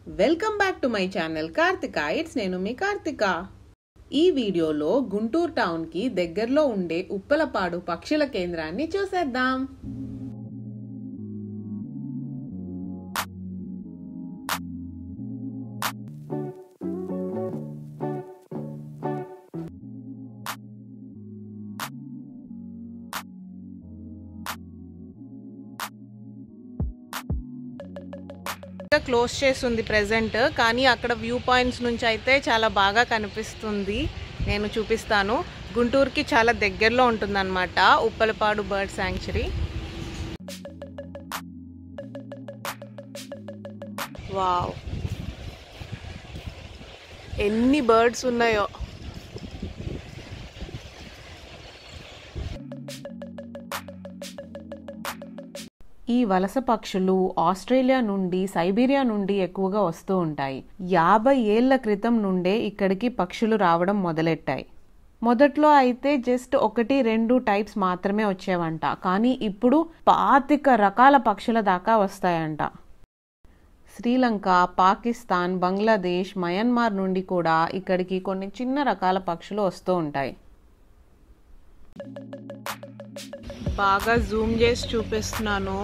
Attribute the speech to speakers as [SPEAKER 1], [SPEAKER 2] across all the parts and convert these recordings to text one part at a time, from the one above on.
[SPEAKER 1] welcome back to my channel Karthika it's నేను మీ కార్తిక ఈ వీడియోలో గుంటూరు టౌన్ కి దగ్గరలో ఉండే ఉప్పలపాడు పక్షుల కేంద్రాన్ని చూసేద్దాం క్లోజ్ చేసి ఉంది ప్రెసెంట్ కానీ అక్కడ వ్యూ పాయింట్స్ నుంచి అయితే చాలా బాగా కనిపిస్తుంది నేను చూపిస్తాను గుంటూరుకి చాలా దగ్గరలో ఉంటుందన్నమాట ఉప్పలపాడు బర్డ్ శాంక్చురీ వావ్ ఎన్ని బర్డ్స్ ఉన్నాయో ఈ వలస పక్షులు ఆస్ట్రేలియా నుండి సైబీరియా నుండి ఎక్కువగా వస్తూ ఉంటాయి యాభై ఏళ్ల క్రితం నుండే ఇక్కడికి పక్షులు రావడం మొదలెట్టాయి మొదట్లో అయితే జస్ట్ ఒకటి రెండు టైప్స్ మాత్రమే వచ్చేవంట కానీ ఇప్పుడు పాతిక రకాల పక్షుల దాకా వస్తాయంట శ్రీలంక పాకిస్తాన్ బంగ్లాదేశ్ మయన్మార్ నుండి కూడా ఇక్కడికి కొన్ని చిన్న రకాల పక్షులు వస్తూ ఉంటాయి బాగా జూమ్ చేసి చూపిస్తున్నాను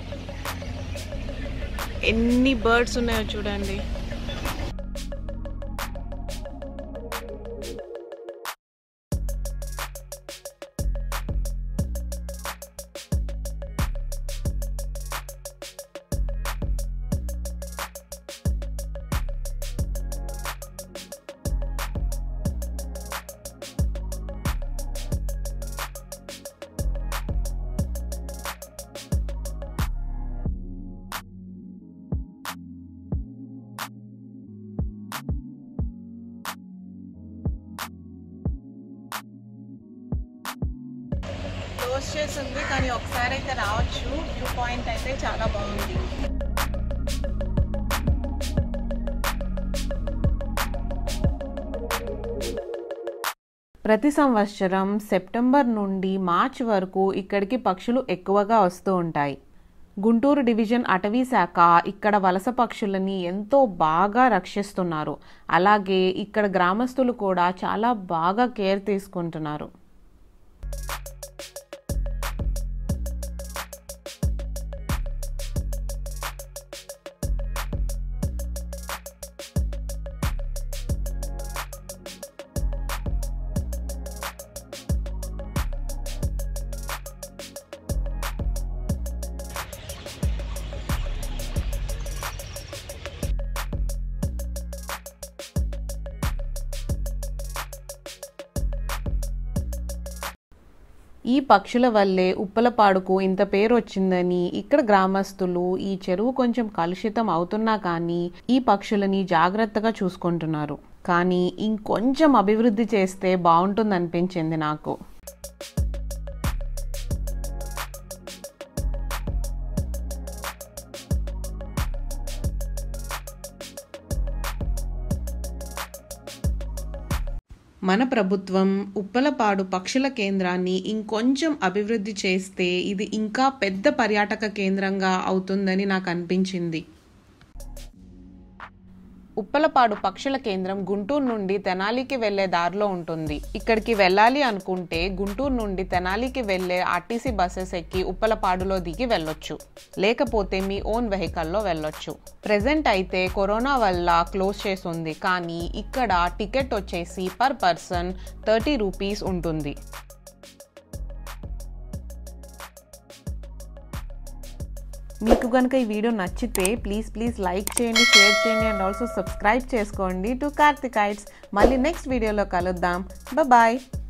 [SPEAKER 1] ఎన్ని బర్డ్స్ ఉన్నాయో చూడండి క్లోజ్ చేసి ఉంది కానీ ఒకసారి అయితే రావచ్చు వ్యూ పాయింట్ అయితే చాలా బాగుంది ప్రతి సంవత్సరం సెప్టెంబర్ నుండి మార్చ్ వరకు ఇక్కడికి పక్షులు ఎక్కువగా వస్తూ ఉంటాయి గుంటూరు డివిజన్ అటవీ శాఖ ఇక్కడ వలస పక్షులని ఎంతో బాగా రక్షిస్తున్నారు అలాగే ఇక్కడ గ్రామస్తులు కూడా చాలా బాగా కేర్ తీసుకుంటున్నారు ఈ పక్షుల వల్లే ఉప్పలపాడుకు ఇంత పేరు వచ్చిందని ఇక్కడ గ్రామస్తులు ఈ చెరువు కొంచెం కలుషితం అవుతున్నా కానీ ఈ పక్షులని జాగ్రత్తగా చూసుకుంటున్నారు కానీ ఇంకొంచెం అభివృద్ధి చేస్తే బాగుంటుందనిపించింది నాకు మన ప్రభుత్వం ఉప్పలపాడు పక్షుల కేంద్రాన్ని ఇంకొంచెం అభివృద్ధి చేస్తే ఇది ఇంకా పెద్ద పర్యాటక కేంద్రంగా అవుతుందని నాకు అనిపించింది ఉప్పలపాడు పక్షుల కేంద్రం గుంటూరు నుండి తెనాలికి వెళ్లే దారిలో ఉంటుంది ఇక్కడికి వెళ్ళాలి అనుకుంటే గుంటూరు నుండి తెనాలికి వెళ్లే ఆర్టీసీ బస్సెస్ ఎక్కి ఉప్పలపాడులో దిగి వెళ్ళొచ్చు లేకపోతే మీ ఓన్ వెహికల్లో వెళ్ళొచ్చు ప్రెసెంట్ అయితే కరోనా వల్ల క్లోజ్ చేసి ఉంది కానీ ఇక్కడ టికెట్ వచ్చేసి పర్ పర్సన్ థర్టీ రూపీస్ ఉంటుంది మీకు కనుక ఈ వీడియో నచ్చితే ప్లీజ్ ప్లీజ్ లైక్ చేయండి షేర్ చేయండి అండ్ ఆల్సో సబ్స్క్రైబ్ చేసుకోండి టు కార్తికైట్స్ మళ్ళీ నెక్స్ట్ వీడియోలో కలుద్దాం బాయ్